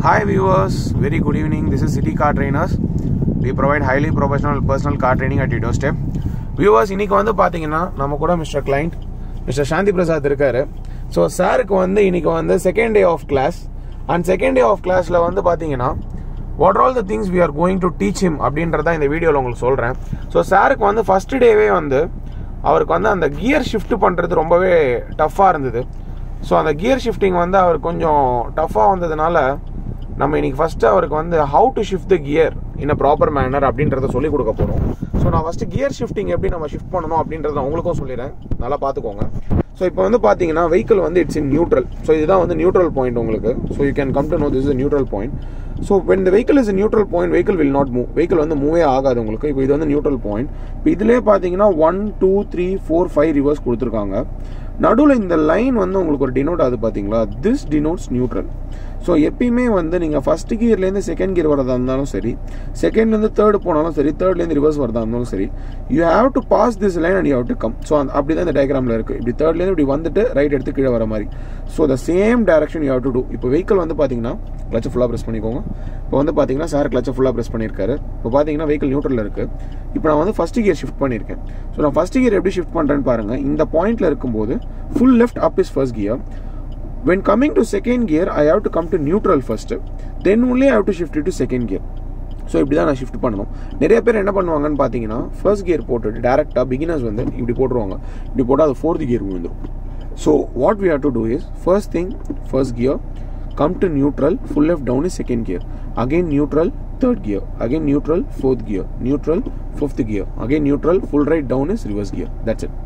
Hi viewers, very good evening. This is City Car Trainers. We provide highly professional personal car training at your doorstep. Viewers இன்னைக்கு வந்து பார்த்தீங்கன்னா நம்ம கூட mister client mister Shanthi Prasad இருக்காரு so சாருக்கு வந்து இன்னைக்கு வந்து second day of class and second day of கிளாஸில் வந்து பார்த்தீங்கன்னா what all the things we are going to teach him அப்படின்றத இந்த வீடியோவில் உங்களுக்கு சொல்கிறேன் ஸோ சாருக்கு வந்து ஃபர்ஸ்ட் டேவே வந்து அவருக்கு வந்து அந்த கியர் ஷிஃப்ட் பண்ணுறது ரொம்பவே டஃப்பாக இருந்தது ஸோ அந்த கியர் ஷிஃப்டிங் வந்து அவர் கொஞ்சம் டஃப்பாக வந்ததுனால நம்ம இன்னைக்கு ஃபர்ஸ்ட் அவருக்கு வந்து how to shift the gear in a proper manner அப்படின்றத சொல்லி கொடுக்க போகிறோம் ஸோ நான் ஃபர்ஸ்ட் கியர் ஷிஃப்டிங் எப்படி நம்ம ஷிஃப்ட் பண்ணணும் அப்படின்றத நான் உங்களுக்கும் சொல்லிடுறேன் நல்லா பார்த்துக்கோங்க ஸோ இப்போ வந்து பார்த்தீங்கன்னா வெஹிக்கிள் வந்து இட்ஸ் இன் நியூட்ரல் ஸோ இதுதான் வந்து நியூட்ரல் பாயிண்ட் உங்களுக்கு so you can come to know this is neutral point so when the vehicle is neutral point vehicle will not move vehicle வந்து மூவே ஆகாது உங்களுக்கு இப்போ இது வந்து நியூட்ரல் பாயிண்ட் இப்போ இதுலேயே பார்த்தீங்கன்னா one two three four five reverse கொடுத்துருக்காங்க நடுவில் இந்த லைன் வந்து உங்களுக்கு ஒரு டினோட் ஆகுது பார்த்தீங்களா திஸ் டினோட்ஸ் நியூட்ரல் ஸோ எப்பயுமே வந்து நீங்கள் ஃபஸ்ட் கியர்லேருந்து செகண்ட் கியர் வரதா இருந்தாலும் சரி செகண்ட்லேருந்து தேர்டு போனாலும் சரி தேர்ட்லேருந்து ரிவர்ஸ் வரதா இருந்தாலும் சரி you have to pass this line and you have to come so அப்படி தான் இந்த டயக்ராமில் இருக்குது இப்படி தேர்ட்லேருந்து இப்படி வந்துட்டு ரைட் எடுத்து கீழே வர மாதிரி so the same direction you have to do இப்போ வெஹிக்கிள் வந்து பார்த்தீங்கன்னா கிளச்சை ஃபுல்லாக ப்ரெஸ் பண்ணிக்கோங்க இப்போ வந்து பார்த்தீங்கன்னா சார் கிளச்சை ஃபுல்லாக ப்ரெஸ் பண்ணியிருக்காரு இப்போ பார்த்தீங்கன்னா வெஹிக்கிள் நியூட்ரலில் இருக்குது இப்போ நான் வந்து ஃபஸ்ட் கியர் ஷிஃப்ட் பண்ணியிருக்கேன் ஸோ நான் ஃபஸ்ட் கியர் எப்படி ஷிஃப்ட் பண்ணுறேன்னு பாருங்கள் இந்த பாயிண்ட்டில் இருக்கும்போது full left up is first gear when coming to second gear I have to come to neutral first then only I have to shift it to second gear so இப்படி தான் நான் shift பண்ணணும் நிறைய பேர் என்ன பண்ணுவாங்கன்னு பார்த்தீங்கன்னா ஃபர்ஸ்ட் கியர் போட்டுட்டு டேரெக்டாக பிகினர்ஸ் வந்து இப்படி போட்டுருவாங்க இப்படி போட்டால் அது ஃபோர்த் கியர் விழுந்துடும் so what we have to do is first thing first gear come to neutral full left down is second gear again neutral third gear again neutral fourth gear neutral fifth gear again neutral full right down is reverse gear that's it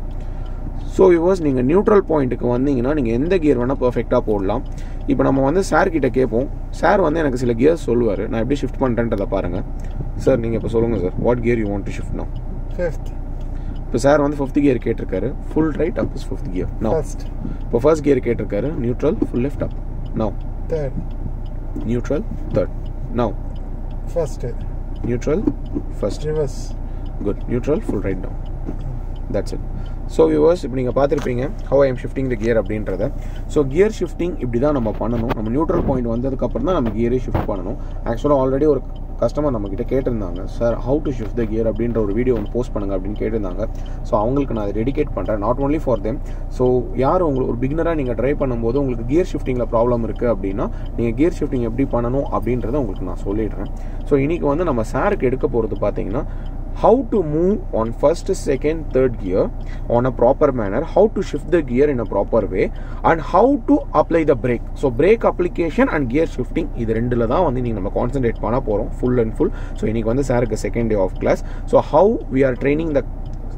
so viewers நீங்கள் neutral பாயிண்ட்டுக்கு வந்தீங்கன்னா நீங்கள் எந்த gear வேணால் பர்ஃபெக்டாக போடலாம் இப்போ நம்ம வந்து சார் கிட்ட கேட்போம் சார் வந்து எனக்கு சில கியர்ஸ் சொல்லுவார் நான் எப்படி ஷிஃப்ட் பண்ணுறேன்றதை பாருங்கள் சார் நீங்கள் இப்போ சொல்லுங்கள் sir what gear you want to shift no Fifth. இப்போ சார் வந்து ஃபிஃப்த் கியர் கேட்டிருக்காரு full right up is fifth gear no First. இப்போ ஃபர்ஸ்ட் கியர் கேட்டிருக்காரு neutral full left up no Third. Neutral third no First. Neutral first Reverse. Good neutral full right down that's it so viewers இப்போ நீங்கள் பார்த்துருப்பீங்க how I am shifting the gear அப்படின்றத so gear shifting இப்படி தான் நம்ம பண்ணணும் நம்ம neutral point வந்ததுக்கப்புறம் தான் நம்ம கியரே ஷிஃப்ட் பண்ணணும் ஆக்சுவலாக ஆல்ரெடி ஒரு கஸ்டமர் நம்மக்கிட்ட கேட்டிருந்தாங்க sir how to shift the gear அப்படின்ற ஒரு வீடியோ வந்து போஸ்ட் பண்ணுங்க அப்படின்னு கேட்டிருந்தாங்க ஸோ அவங்களுக்கு நான் அதை டெடிகேட் பண்ணுறேன் not only for them so யார் உங்களுக்கு ஒரு பிகினராக நீங்கள் ட்ரை பண்ணும்போது உங்களுக்கு கியர் ஷிஃப்டிங்கில் ப்ராப்ளம் இருக்குது அப்படின்னா நீங்கள் கியர் ஷிஃப்டிங் எப்படி பண்ணணும் அப்படின்றத உங்களுக்கு நான் சொல்லிடுறேன் ஸோ இன்றைக்கி வந்து நம்ம சாருக்கு எடுக்க போகிறது பார்த்தீங்கன்னா how to move on first second third gear on a proper manner how to shift the gear in a proper way and how to apply the brake so brake application and gear shifting இது ரெண்டுல தான் வந்து நீங்கள் நம்ம concentrate பண்ண போகிறோம் full and full so இன்னைக்கு வந்து சாருக்கு second day of class so how we are training the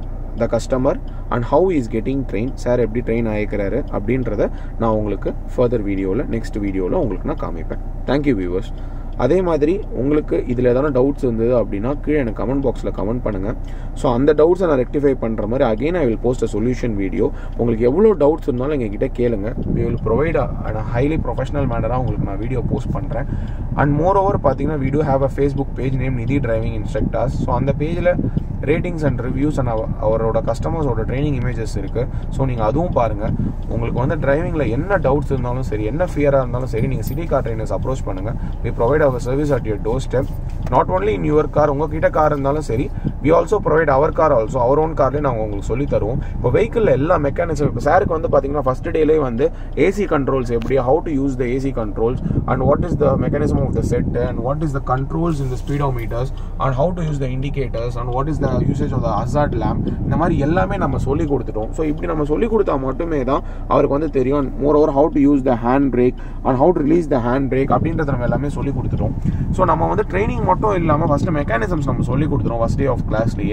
the customer and how is getting train sir எப்படி ட்ரெயின் ஆகிக்கிறாரு அப்படின்றத நான் உங்களுக்கு ஃபர்தர் வீடியோவில் நெக்ஸ்ட் வீடியோவில் உங்களுக்கு நான் காமிப்பேன் தேங்க்யூ வியூவர்ஸ் அதே மாதிரி உங்களுக்கு இதில் எதனா டவுட்ஸ் இருந்தது அப்படின்னா கீழே எனக்கு கமெண்ட் பாக்ஸில் கமெண்ட் பண்ணுங்கள் ஸோ அந்த டவுட்ஸை நான் ரெக்டிஃபை பண்ணுற மாதிரி again I will post a solution video உங்களுக்கு எவ்வளோ டவுட்ஸ் இருந்தாலும் எங்ககிட்ட கேளுங்க we will provide and highly professional மேனராக உங்களுக்கு நான் வீடியோ போஸ்ட் பண்ணுறேன் அண்ட் மோர் ஓவர் பார்த்தீங்கன்னா video have a Facebook page name Nidhi driving instructors so அந்த பேஜில் ரேட்டிங்ஸ் அண்ட் ரிவ்யூஸ் அண்ட் அவரோட கஸ்டமர்ஸோட ட்ரைனிங் இமேஜஸ் இருக்குது ஸோ நீங்கள் அதுவும் பாருங்கள் உங்களுக்கு வந்து டிரைவிங்கில் என்ன டவுட்ஸ் இருந்தாலும் சரி என்ன ஃபியராக இருந்தாலும் சரி நீங்கள் சிட்டி கார் ட்ரைனர்ஸ் அப்ரோச் பண்ணுங்கள் we provide our service at your doorstep not only in your car உங்ககிட்ட கார் இருந்தாலும் சரி we also provide our car also our own கார்லேயே நாங்கள் உங்களுக்கு சொல்லி தருவோம் இப்போ வெஹிக்கிளில் எல்லா மெக்கானிசம் இப்போ சாருக்கு வந்து பார்த்தீங்கன்னா ஃபஸ்ட் டேலேயே வந்து ஏசி கண்ட்ரோல்ஸ் எப்படி how to use the AC controls and what is the mechanism of the set and what is the controls in the speedometers and how to use the indicators and what is the usage of the hazard lamp இந்த மாதிரி எல்லாமே நம்ம சொல்லி கொடுத்துட்டோம் so இப்படி நம்ம சொல்லி கொடுத்தா மட்டுமே தான் அவருக்கு வந்து தெரியும் moreover how to use the hand brake and how to release the hand brake அப்படின்றத நம்ம எல்லாமே சொல்லி கொடுத்துட்டோம் ஸோ நம்ம வந்து ட்ரைனிங் மட்டும் இல்லாமல் ஃபஸ்ட்டு மெக்கானிசம்ஸ் நம்ம சொல்லி கொடுத்துருவோம் ஃபஸ்ட் டே ஆஃப் கிளாஸ்லேயே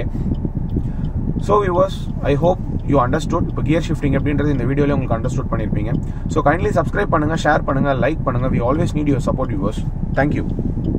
so viewers I hope you understood இப்போ கியர் ஷிஃப்டிங் அப்படின்றது இந்த வீடியோவில் உங்களுக்கு அண்டர்ஸ்டுட் பண்ணியிருப்பீங்க ஸோ கைண்ட்லி சப்ஸ்கிரைப் பண்ணுங்கள் ஷேர் பண்ணுங்கள் லைக் பண்ணுங்கள் we always need your support viewers thank you